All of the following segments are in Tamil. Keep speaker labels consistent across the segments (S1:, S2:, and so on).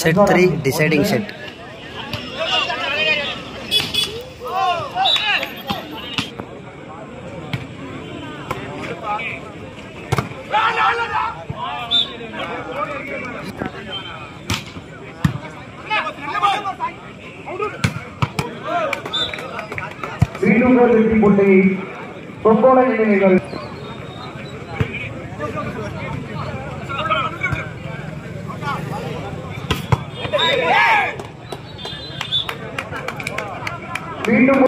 S1: செட் த்ரீ டிசைடிங் செட்
S2: மீண்டும் ஒரு வெற்றி புள்ளி கொக்கோட நினைவுகள் மீண்டும்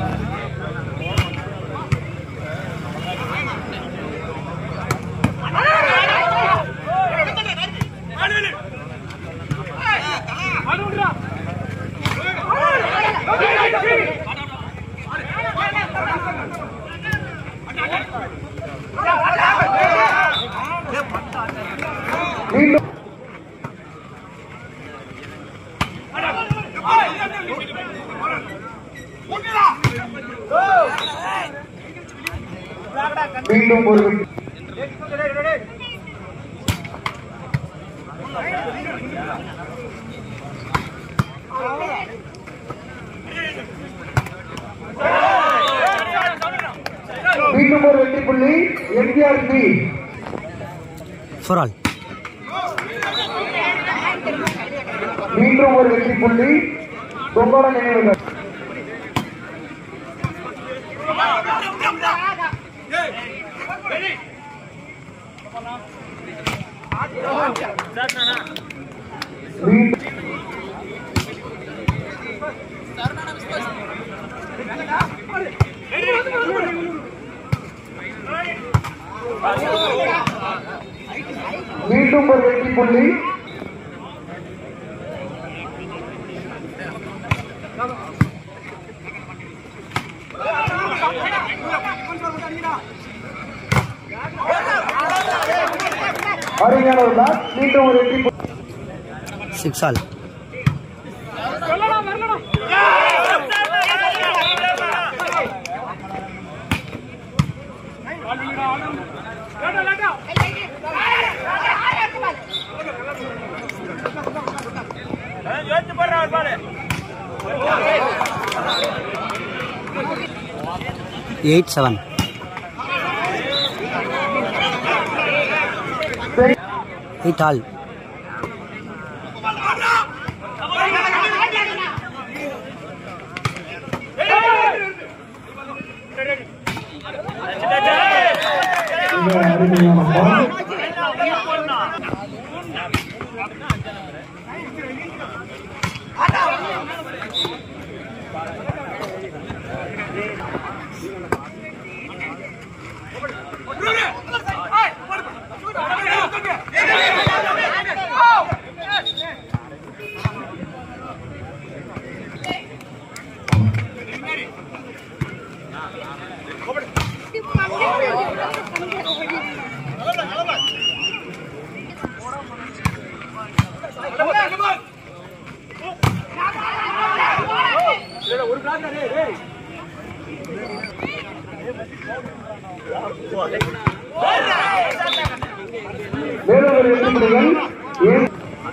S2: மீண்டும் மீண்டும் ஒரு வெற்றி மீண்டும் ஒரு வெற்றி புள்ளி எம்ஜிஆர் பி
S1: ஃபார் ஆல்
S2: மீண்டும் ஒரு வெற்றி புள்ளி கொக்கோட நினைவுகள் மீண்டும் மீண்டும் ஒரு வெற்றி புள்ளி அருமையான ஒரு bat. மீண்டும் ஒரு வெற்றி புள்ளி
S1: சிக்ஸ் ஆல் எயிட் செவன்
S2: சரி.
S1: எயிட் ஆல்
S2: மிக அருமையான ball. மேலும் ஒரு வெற்றி புள்ளிகள் ஏழு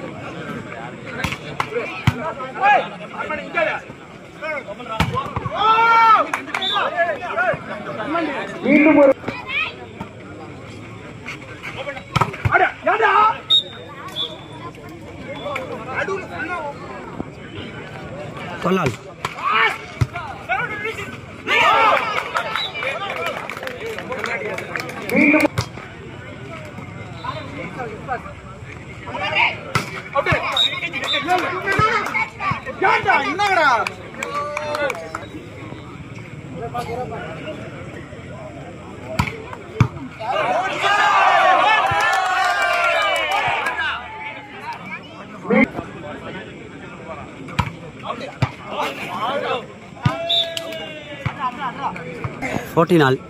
S2: மீண்டும் ஒரு
S1: டுவெல் ஆல்
S2: மீண்டும்
S1: ஃபோர்டீன் ஆல்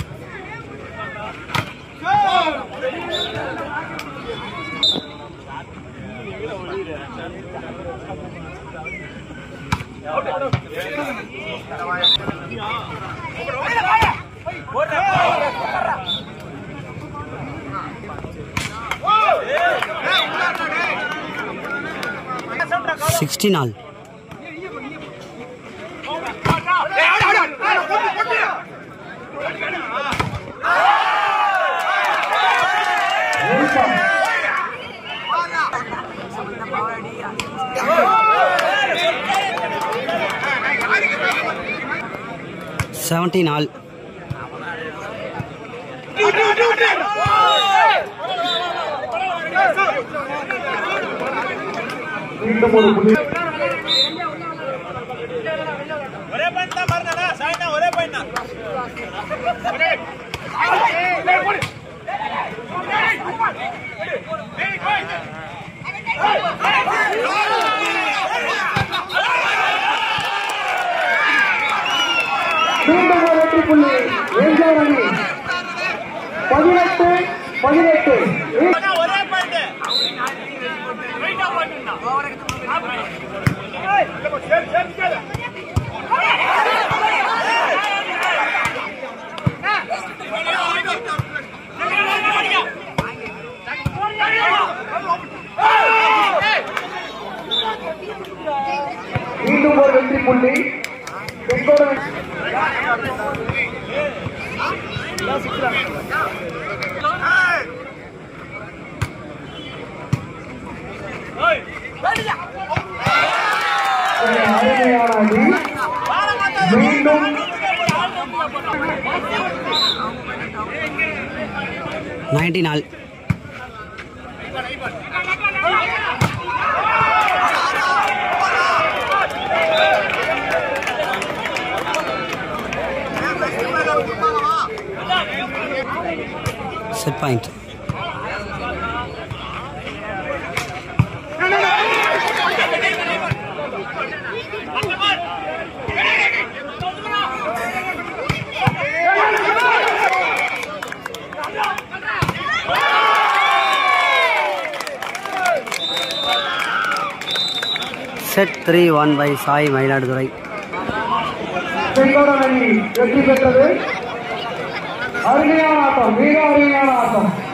S1: சிக்ஸ்டீன் ஆல்
S2: வெளிச்சம்
S1: செவன்டீன் ஆல்
S2: மீண்டும் ஒரு புள்ளி
S3: ஒரே பாயிண்ட் தான் பாருங்க சாய்னா ஒரே பாயிண்ட் தான்
S2: மீண்டும் ஒரு வெற்றி புள்ளி எம்ஜிஆர் அணி பதினெட்டு பதினெட்டு
S3: ஒரே பாயிண்ட் ரைட்டா பாயிண்ட் சரி சரி சரி
S2: மீண்டும் ஒரு வெற்றி புள்ளி செங்கோடு அருமையான அடி மீண்டும்
S1: nineteen all set point set three one by Sai Mayiladuthurai
S2: Sengodu அணி வெற்றி பெற்றது அருமையான ஆட்டம் மிக அருமையான ஆட்டம்